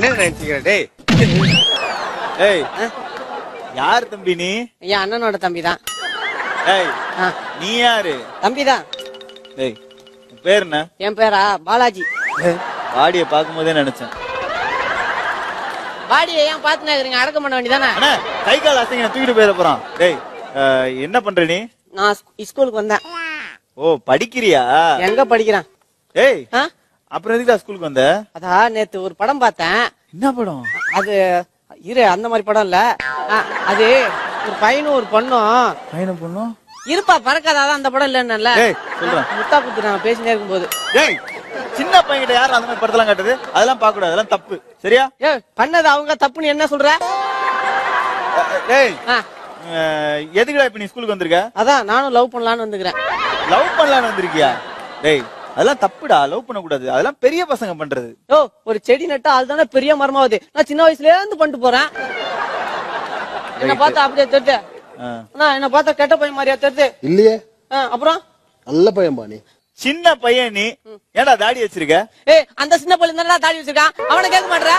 என்ன நினைச்சுக்கிற டேய் ஏய் யார் தம்பி நீ என் அண்ணனோட தம்பி தான் ஏய் நீ யாரு தம்பி தான் ஏய் உன் பேர் என்ன என் பேரா பாலாஜி பாடிய பார்க்கும்போதே நினைச்சேன் பாடியை ஏன் பாத்துனா இருக்கிறீங்க அடக்கம் பண்ண வேண்டியதானே அண்ணா கை கால் அசைங்க தூக்கிட்டு போயிட போறான் டேய் அஹ், என்ன பண்ற நீ நான் ஸ்கூ- ஸ்கூலுக்கு வந்தேன் ஓ படிக்கிறியா எங்க படிக்கிறேன் ஏய் ஆ? அப்புறம் எதுக்குடா ஸ்கூலுக்கு வந்த அதா நேத்து ஒரு படம் பார்த்தேன் என்ன படம் அது இரு அந்த மாதிரி படம் இல்ல ஆ, அது ஒரு பையனும் ஒரு பொண்ணும் பையனை பொண்ணும் இருப்பா பறக்காதான் அந்த படம் இல்லைன்னு ஏய் சொல்றேன் முத்தா குத்து நான் பேசினே இருக்கும்போது ஏய் சின்ன பையன்கிட்ட யாரும் அந்த மாதிரி படத்தெல்லாம் காட்டுது அதெல்லாம் பார்க்க கூடாது அதெல்லாம் தப்பு சரியா ஏ பண்ணது அவங்க தப்புன்னு என்ன சொல்ற டேய் ஆ, அஹ், எதுக்குடா இப்ப நீ ஸ்கூலுக்கு வந்திருக்க அதான் நானும் லவ் பண்ணலாம்னு வந்துக்கிறேன் லவ் பண்ணலாம்னு வந்திருக்கியா டேய் அதெல்லாம் தப்புடா லவ் பண்ண கூடாது அதெல்லாம் பெரிய பசங்க பண்றது ஓ ஒரு செடி நட்டா அதுதானே பெரிய மரமாவது நான் சின்ன வயசுல இருந்து பண்ணிட்டு போறேன் என்ன பார்த்தா அப்படியே தெரியுது ஆ. அண்ணா என்ன பார்த்தா கெட்ட பையன் மாதிரியா தெரியுது இல்லையே ஆ, அப்புறம் நல்ல பையன் பா நீ சின்ன பையன் நீ ஏன்டா தாடி வச்சிருக்க ஏய் அந்த சின்ன பையன் தானடா தாடி வச்சிருக்கான் அவனை கேட்க மாட்டற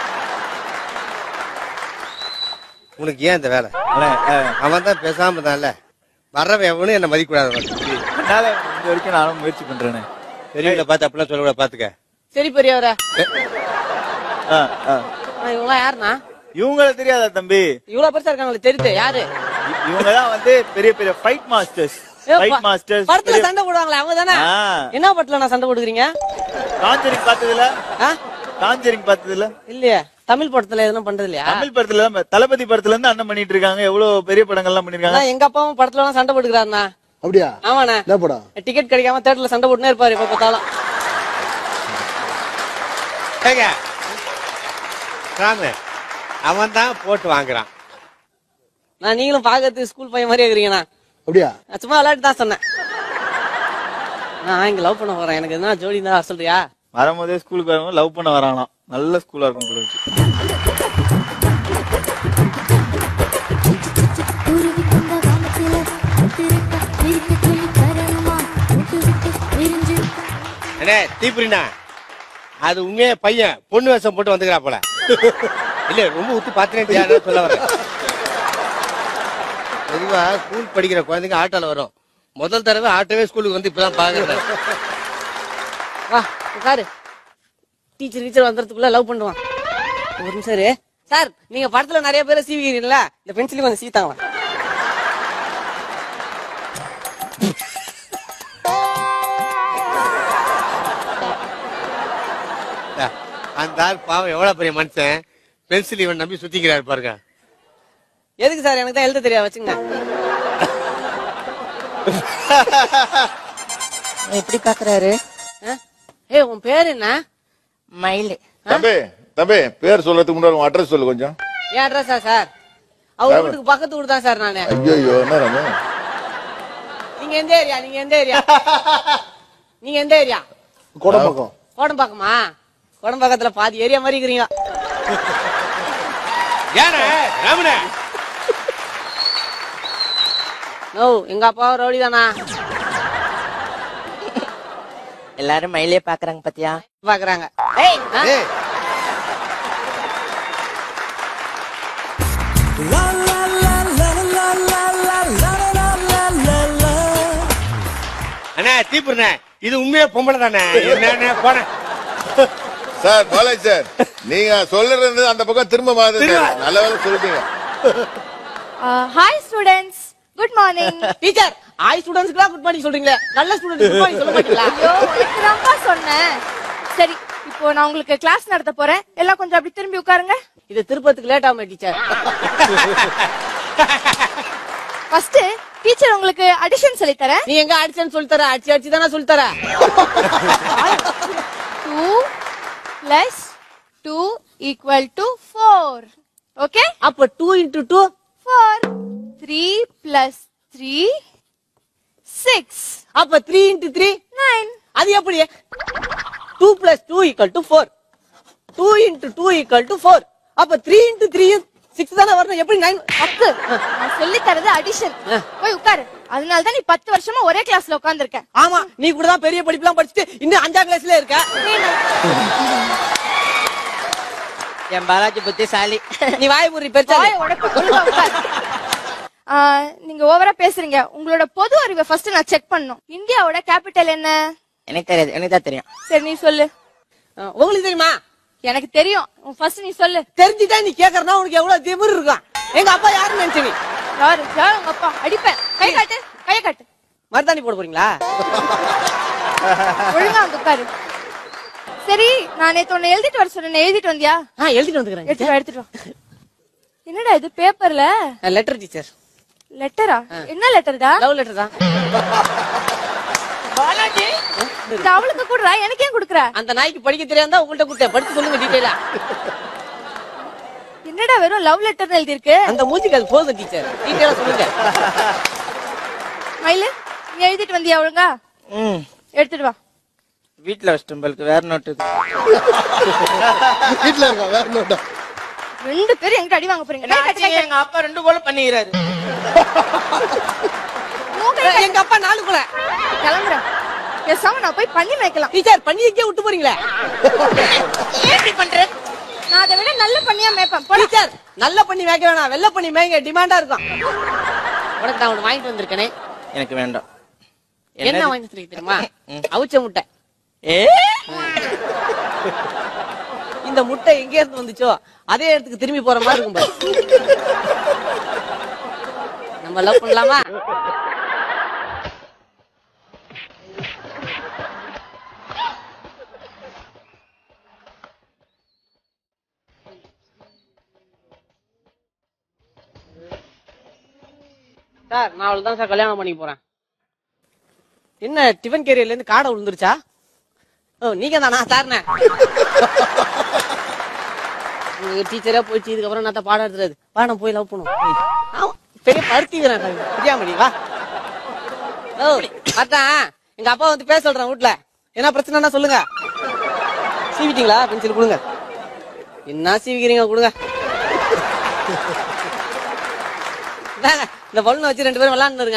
உனக்கு ஏன் இந்த வேலை அண்ணே, அஹ், அவன் தான் பேசாம தான்ல வர்றவன் எவனும் என்ன மதிக்கூடாது என்னால இது வரைக்கும் நானும் முயற்சி பண்றேனே பெரியவங்களை பார்த்து அப்படிலாம் சொல்லக்கூடாது பாத்துக்க சரி பெரியவர ஆ, ஆ. இவங்க யாருண்ணா இவங்கள தெரியாதா தம்பி இவ்வளவு பெருசா இருக்காங்களே தெரியுது யாரு இவங்க தான் வந்து பெரிய பெரிய ஃபைட் மாஸ்டர்ஸ் ஏ, ஃபைட் ப- மாஸ்டர்ஸ் படத்துல சண்டை போடுவாங்களே அவங்க தானே ஆ. என்ன படத்துல நான் சண்டை போடுக்கிறீங்க காஞ்சரிங் பார்த்ததுல ஆ? காஞ்சரிங் பார்த்ததுல இல்லையே தமிழ் படத்துல எதுவும் பண்றது இல்லையா தமிழ் படத்துல தான் தளபதி படத்துல இருந்து அண்ணன் பண்ணிட்டு இருக்காங்க எவ்வளவு பெரிய படங்கள்லாம் பண்ணிருக்காங்க அண்ணா, எங்க அப்பாவும் படத்துல எல்லாம் சண்டை போட்டுக்கிறாருண்ணா அப்படியா ஆமாண்ணா என்ன படம் டிக்கெட் கிடைக்காம தேட்டர்ல சண்டை போட்டுனே இருப்பாரு எப்ப பார்த்தாலும் ஏங்க ராமு அவன் தான் போட்டு வாங்குறான் நான் நீங்களும் பாக்கிறதுக்கு ஸ்கூல் பையன் மாதிரி இருக்கிறீங்கண்ணா அப்படியா நான் சும்மா விளையாட்டு தான் சொன்னேன் நான் இங்க லவ் பண்ண போறேன் எனக்கு என்ன ஜோடி தான் சொல்றியா வரும்போதே ஸ்கூலுக்கு வரும்போது லவ் பண்ண வரானாம் நல்ல ஸ்கூலா இருக்கும் போல இருக்கு. குருவி கொண்ட வானத்தில முத்திருக்க விரிக்க சொல்லி தரணுமா விட்டு விட்டு விரிஞ்சு அண்ணே தீப்புரினா அது உண்மையே பையன் பொண்ணு வேஷம் போட்டு வந்துக்கிறா போல இல்ல ரொம்ப ஊத்து பாத்துனே சொல்ல வரேன் பொதுவா ஸ்கூல் படிக்கிற குழந்தைங்க ஆட்டோல வரும் முதல் தடவை ஆட்டோவே ஸ்கூலுக்கு வந்து இப்பதான் பாக்குறேன் வா உட்காரு டீச்சர் டீச்சர் வந்துறதுக்குள்ள லவ் பண்ணுவான் ஒரு நிமிஷம் இரு. சார் நீங்க படத்துல நிறைய பேரை சீவிக்கிறீங்களா இந்த பென்சிலையும் கொஞ்சம் சீத்தாங்களா அந்த ஆள் பாவம் எவ்வளவு பெரிய மனுஷன் பென்சில் இவன் நம்பி சுத்திக்கிறாரு பாருங்க எதுக்கு சார் எனக்கு தான் எழுத தெரியாது வச்சுங்க எப்படி பாக்குறாரு ஏ உன் பேர் என்ன மயிலு தம்பி தம்பி பேர் சொல்றதுக்கு முன்னாடி உன் அட்ரஸ் சொல்லு கொஞ்சம் ஏன் அட்ரஸா சார் அவர் வீட்டுக்கு பக்கத்து வீடு தான் சார் நானு ஐயோ என்ன ராமு நீங்க எந்த ஏரியா நீங்க எந்த ஏரியா நீங்க எந்த ஏரியா கோடம்பாக்கம் கோடம்பாக்கமா கோடம்பாக்கத்துல பாதி ஏரியா மாதிரி இருக்கிறீங்க ஏன ராமன நோ எங்க அப்பாவும் ரவுடி தானா எல்லாரும் மயிலே பாக்குறாங்க பாத்தியா பாக்குறாங்க ஏய் ஆ? ஏய் அண்ணா தீப்புண்ணே இது உண்மையே பொம்பளை தானே என்ன போன சார் பாலாஜி சார் நீங்க சொல்றது அந்த பக்கம் திரும்ப மாறுது சார். நல்ல வேலை சொல்லிட்டீங்க hi students good morning teacher hi ஸ்டூடெண்ட்ஸ்க்குலாம் குட் மார்னிங் சொல்றீங்களே நல்ல ஸ்டூடெண்ட் குட் மார்னிங் சொல்ல மாட்டீங்களா ஐயோ உனக்கு தான்ப்பா சொன்னேன் சரி இப்போ நான் உங்களுக்கு கிளாஸ் நடத்த போறேன் எல்லாம் கொஞ்சம் அப்படி திரும்பி உட்காருங்க இது திருப்பத்துக்கு லேட் ஆகும் டீச்சர் ஃபர்ஸ்ட் டீச்சர் உங்களுக்கு அடிஷன் சொல்லி தரேன் நீ எங்க அடிச்சேன்னு சொல்லி தர அடிச்சு அடிச்சு தானே சொல்லி தர two plus two equal to four okay அப்ப two into two four three plus three six அப்ப த்ரீ இன்டூ த்ரீ நைன் அது எப்படி two plus two equal to four two into two equal to four அப்ப three into three six தானே வரணும் எப்படி nine அப்பு நான் சொல்லி தரது அடிஷன் போய் உட்காரு அதனால தான் நீ பத்து வருஷமா ஒரே கிளாஸ்ல உட்கார்ந்திருக்க ஆமா நீ கூட தான் பெரிய படிப்புலாம் படிச்சுட்டு இன்னும் அஞ்சாம் கிளாஸ்ல இருக்க என் பாலாஜி புத்திசாலி நீ வாய முறி பெருசா வாயை உடைப்ப, ஒழுங்கா உட்காரு. ஆ, நீங்க ஓவரா பேசுறீங்க உங்களோட பொது அறிவை ஃபர்ஸ்ட் நான் செக் பண்ணணும் இந்தியாவோட கேபிட்டல் என்ன எனக்கு தெரியாது எனக்கு தான் தெரியும் சரி நீ சொல்லு உங்களுக்கு தெரியுமா எனக்கு தெரியும் ஃபர்ஸ்ட் நீ சொல்லு தெரிஞ்சுட்டா நீ கேக்குறனா உனக்கு எவ்வளவு திமிரு இருக்கும் எங்க அப்பா யாருன்னு நினைச்சு நீ யாரு யாரு உங்க அப்பா அடிப்பேன் கை காட்டு கைய காட்டு மருதாணி போட போறீங்களா ஒழுங்கா வந்து உட்காரு சரி நான் நேத்து உன்னை எழுதிட்டு வர சொன்னேன் எழுதிட்டு வந்தியா ஆ எழுதிட்டு வந்துக்கிறேன் எடுத்துட்டு வா, எடுத்துட்டு வா. என்னடா இது பேப்பர்ல லெட்டர் டீச்சர் லெட்டரா என்ன லெட்டர்டா லவ் லெட்டர் தான் இது அவளுக்கு கூடுறா எனக்கு ஏன் குடுக்குற அந்த நாய்க்கு படிக்க தெரியாதா உங்கள்ட்ட கொடுத்தேன் படிச்சு சொல்லுங்க டீட்டெயிலா என்னடா வெறும் லவ் லெட்டர்னு எழுதி இருக்கு அந்த மூஞ்சிக்கு அது போதும் டீச்சர் டீட்டெயிலா சொல்லுங்க மயிலு நீ எழுதிட்டு வந்தியா ஒழுங்கா ம் எடுத்துட்டு வா வீட்டுல வச்சிட்டு உங்களுக்கு வேற நோட்டு இருக்கு. வீட்டுல இருக்கா வேற நோட்டா ரெண்டு பேரும் எங்கிட்ட அடி வாங்க போறீங்க கை காட்டு, கை காட்டு. எங்க அப்பா ரெண்டு கோலம் பண்ணிக்கிறாரு உன் கை காட்டு. எங்க அப்பா நாலு குல கிளம்புறேன் பேசாம நான் போய் பண்ணி வைக்கலாம் டீச்சர் பண்ணி எங்கேயே விட்டு போறீங்களே எப்படி பண்ற நான் அதை விட நல்ல பண்ணியா மேய்ப்பேன் போடா. டீச்சர் நல்ல பண்ணி மேய்க்க வேணாம் வெள்ளை பண்ணி மேய்ங்க டிமாண்டா இருக்கும் உனக்கு நான் ஒண்ணு வாங்கிட்டு வந்திருக்கேனே எனக்கு வேண்டாம் என்ன என்னது? வாங்கிட்டு வந்திருக்கேன் தெரியுமா அவிச்ச முட்டை ஏ இந்த முட்டை எங்க இருந்து வந்துச்சோ அதே இடத்துக்கு திரும்பி போற மாதிரி இருக்கும் பாரு. நம்ம லவ் பண்ணலாமா சார் நான் அவளுக்கு தான் சார் கல்யாணம் பண்ணி போறேன் என்ன டிஃபன் கேரியர்ல இருந்து காடை விழுந்துருச்சா ஓ நீங்க தானா சார்ண்ணே உங்க டீச்சரா போயிடுச்சு இதுக்கப்புறம் நான் பாடம் எடுத்துறது வா நான் போய் லவ் பண்ணுவோம் ஆமா, பெரிய பருத்தி வீரன் பிரியாமணி வா ஓ அதான் எங்க அப்பா வந்து பேச சொல்றேன் வீட்ல என்ன பிரச்சனைனா சொல்லுங்க சீவிட்டீங்களா பென்சில் கொடுங்க என்ன சீவிக்கிறீங்க கொடுங்க இந்தாங்க, இந்த பலூனை வச்சு ரெண்டு பேரும் விளாண்டுருங்க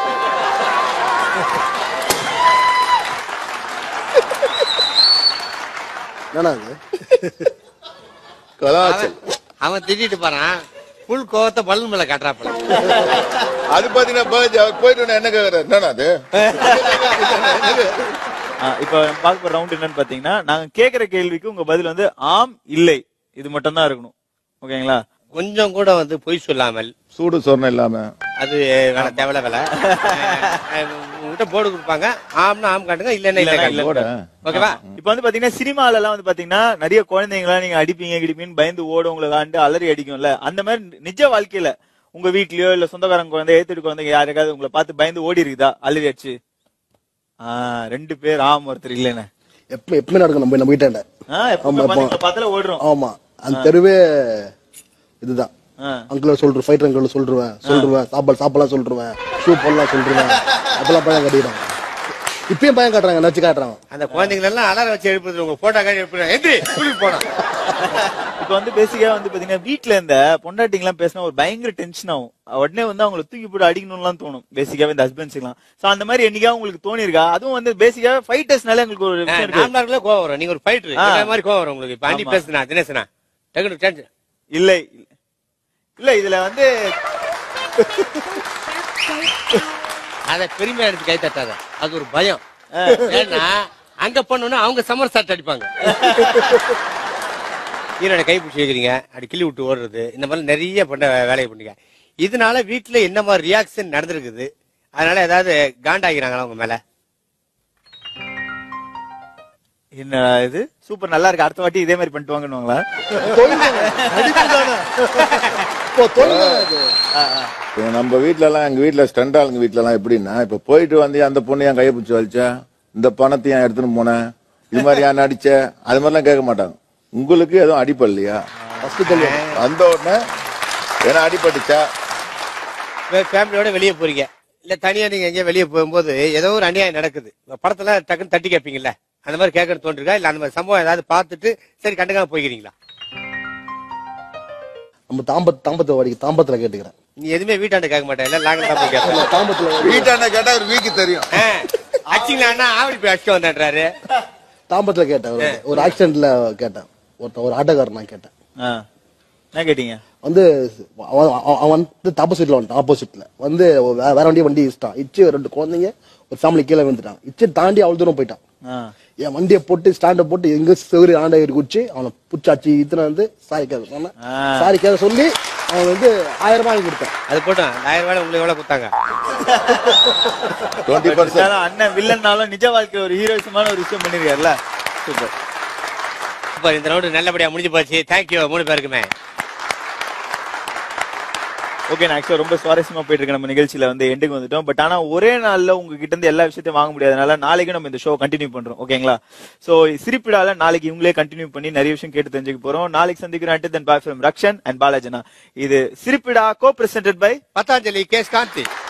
என்னடா அது கலாச்சல் அவன் திட்டிட்டு போறான் புல் கோவத்தை பலூன் மேல காட்டுறாப்பல அது பாத்தீங்கன்னா birthday, அவர் போயிட்டு உடனே என்ன கேக்குறாரு என்னன்னா அது ஆ, இப்ப பார்க்க போற ரவுண்ட் என்னன்னு பாத்தீங்கன்னா நாங்க கேக்குற கேள்விக்கு உங்க பதில் வந்து ஆம் இல்லை இது மட்டும் தான் இருக்கணும் ஓகேங்களா கொஞ்சம் கூட வந்து பொய் சொல்லாமல் சூடு சொரணம் இல்லாம அது வேலை தேவையில்ல வேலை அஹ் உங்ககிட்ட போர்டு கொடுப்பாங்க ஆம்னா ஆம் காட்டுங்க இல்லன்னா இல்ல இல்லைன்னா இல்ல காட்டுங்க ஓகேவா இப்ப வந்து பாத்தீங்கன்னா சினிமால எல்லாம் வந்து பாத்தீங்கன்னா நிறைய குழந்தைங்களா நீங்க அடிப்பீங்க கிடிப்பீங்கன்னு பயந்து ஓட உங்களை ஆண்டு அலறி அடிக்கும்ல அந்த மாதிரி நிஜ வாழ்க்கையில உங்க வீட்லயோ இல்ல சொந்தக்காரங்க குழந்தை ஏத்துட்டு குழந்தைங்க யாருக்காவது உங்களை பார்த்து பயந்து ஓடி இருக்குதா அலறி அடிச்சு ஆஹ் ரெண்டு பேர் ஆம் ஒருத்தர் இல்லைன்னு எப்ப எப்பவுமே நடக்கும் நம்ம நம்ம வீட்டாண்ட ஆஹ் எப்பவுமே ஆமா, பாத்தீங்கன்னா பார்த்தால ஓடுறோம் ஆமா அந்த தெருவே இதுதான் ஆ. அங்கிள் சொல்றேன் ஃபைட் அங்கிள் சொல்லிருவேன் சொல்லிருவேன் சாப்பாடு சாப்பாடுலாம் சொல்லிருவேன் ஷூ போடலாம் சொல்லிருவேன் அப்பெல்லாம் பயம் காட்டிடுறாங்க இப்பயும் பயம் காட்டுறாங்க நச்சு காட்டுறாங்க அந்த குழந்தைங்க எல்லாம் அலாரம் வச்சு எழுப்புறது உங்க போட்டோ காட்டி எழுப்புறேன் எந்திரி ஸ்கூலுக்கு போனா இப்ப வந்து பேசிக்கா வந்து பாத்தீங்கன்னா வீட்ல இந்த பொண்டாட்டிங்க எல்லாம் பேசினா ஒரு பயங்கர டென்ஷன் ஆகும் உடனே வந்து அவங்கள தூக்கி போட்டு அடிக்கணும்லாம் தோணும் பேசிக்காவே இந்த ஹஸ்பண்ட்ஸ் எல்லாம் சோ அந்த மாதிரி என்னைக்கா உங்களுக்கு தோணி இருக்கா அதுவும் வந்து பேசிக்காவே ஃபைட்டர்ஸ்னால உங்களுக்கு ஒரு விஷயம் இருக்கு நார்மலா கோவம் வரும் நீங்க ஒரு ஃபைட்டர் ஆ. மாதிரி கோவம் வரும் உங்களுக்கு இப்ப ஆண்டி ஆமா. பேசுனா தினேசனா டக்குனு டென்ஷன் இல்லை இல்ல இதுல வந்து அத பெருமையா எடுத்து கை தட்டாத அது ஒரு பயம் ஏன்னா அங்க பண்ணோம்னா அவங்க சம்மர் சாட் அடிப்பாங்க ஈரோட கை பிடிச்சி வைக்கிறீங்க அப்படி கிள்ளி விட்டு ஓடுறது இந்த மாதிரி நிறைய பண்ண வே- வேலையை பண்ணீங்க இதனால வீட்டுல என்ன மாதிரி ரியாக்ஷன் நடந்திருக்குது அதனால ஏதாவது காண்டாகிறாங்களா உங்க மேல என்ன இது சூப்பர் நல்லா இருக்கு அடுத்த வாட்டி இதே மாதிரி பண்ணிட்டு வாங்கன்னுவாங்களா இப்போ தொழில் தானே அது இப்போ நம்ம வீட்ல எல்லாம் எங்க வீட்ல ஸ்டண்ட் ஆளுங்க வீட்ல எல்லாம் எப்படின்னா இப்ப போயிட்டு வந்து அந்த பொண்ணு என் கையை பிடிச்சி வலிச்சா இந்த பணத்தை ஏன் எடுத்துன்னு போனேன் இது மாதிரி ஏன் அடிச்ச அது மாதிரிலாம் கேட்க மாட்டாங்க உங்களுக்கு எதுவும் அடிப்படலையா ஃபர்ஸ்ட் தொழில் அந்த உடனே ஏன்னா அடிபட்டுச்சா ஃபேமிலியோட வெளியே போறீங்க இல்ல தனியா நீங்க எங்கேயோ வெளியே போகும்போது ஏதோ ஒரு அநியாயம் நடக்குது இப்ப படத்துல டக்குன்னு தட்டி கேட்பீங்கல்ல அந்த மாதிரி கேட்கறது தோன்றிருக்கா இல்ல அந்த மாதிரி சம்பவம் ஏதாவது பார்த்துட்டு சரி கண்டுக்காம போய்க்கிறீங்களா நம்ம தாம்பத் தாம்பத்தை வாடிக்கு தாம்பத்துல கேட்டுக்கிறேன் நீ எதுவுமே வீட்டாண்ட கேட்க மாட்டேன் இல்ல லாங்க தான் போய் கேட்பேன் தாம்பத்துல வீட்டாண்ட கேட்டா ஒரு வீக்கு தெரியும் அச்சிங்களா ஆவடி போய் அடிச்சுட்டு வந்தேன்றாரு தாம்பத்துல கேட்டேன் ஒரு- ஒரு ஆக்சிடென்ட்ல கேட்டேன் ஒருத்தன் ஒரு ஆட்டோக்காரன் நான் கேட்டேன் ஆ. என்ன கேட்டீங்க வந்து அவன் அவன் அவன் வந்து ஆப்போசிட்ல வந்துட்டான் ஆப்போசிட்ல வந்து வே- வேற வண்டியை வண்டி இடிச்சிட்டான் இச்சு ரெண்டு குழந்தைங்க ஒரு ஃபேமிலி கீழே விழுந்துட்டான் இச்சு தாண்டி அவ்வளவு தூரம் போயிட்டான் ஆ. என் வண்டியை போட்டு ஸ்டாண்ட போட்டு எங்க செவரு ஆண்ட குச்சி அவனை புச்சாச்சு இத்தனை வந்து சாரி கேட்க சொன்னேன் ஆ. சாரி கேட்க சொல்லி அவன் வந்து ஆயிரம் ரூபாய் வாங்கி கொடுத்தேன் அது போட்டோம் அந்த ஆயிரம் ரூபாய் உங்களுக்கு எவ்வளவு கொடுத்தாங்க டுவெண்ட்டி பர்சன்ட் இருந்தாலும் அண்ணன் வில்லன்னாலும் நிஜ வாழ்க்கை ஒரு ஹீரோயிசமான ஒரு விஷயம் பண்ணிருக்காருல்ல சூப்பர் இப்ப இந்த ரவுண்டு நல்லபடியா முடிஞ்சு போச்சு தேங்க்யூ மூணு பேருக்குமே ஓகே நான் ஆக்சுவலா ரொம்ப சுவாரஸ்யமா போயிட்டு இருக்கு நம்ம நிகழ்ச்சியில வந்து எண்டுக்கு வந்துட்டோம் பட் ஆனா ஒரே நாள்ல உங்ககிட்ட இருந்து எல்லா விஷயத்தையும் வாங்க முடியாதனால நாளைக்கு நம்ம இந்த ஷோ கண்டினியூ பண்றோம் ஓகேங்களா சோ சிரிப்பிடால நாளைக்கு இவங்களே கண்டினியூ பண்ணி நிறைய விஷயம் கேட்டு தெரிஞ்சுக்க போறோம் நாளைக்கு சந்திக்கிறோம் and then bye from Rakshan and பாலாஜனா இது சிரிப்பிடா co presented by Patanjali Kesh Gandhi